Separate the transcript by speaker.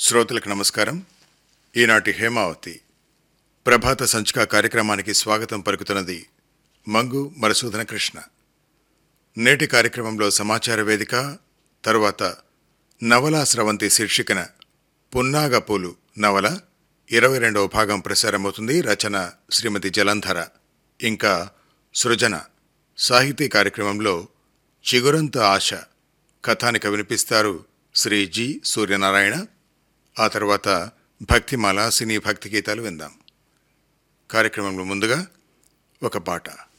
Speaker 1: శ్రోతలకు నమస్కారం ఈనాటి హేమావతి ప్రభాత సంచిక కార్యక్రమానికి స్వాగతం పలుకుతున్నది మంగు మరసూదన కృష్ణ నేటి కార్యక్రమంలో సమాచార వేదిక తరువాత నవలా స్రవంతి శీర్షికన పున్నాగ పూలు నవల ఇరవై రెండవ భాగం ప్రసారమవుతుంది రచన శ్రీమతి జలంధర ఇంకా సృజన సాహితీ కార్యక్రమంలో చిగురంత ఆశ కథానిక వినిపిస్తారు శ్రీ జి సూర్యనారాయణ ఆ తర్వాత భక్తిమాల సినీ భక్తి గీతాలు విందాం కార్యక్రమంలో ముందుగా ఒక పాట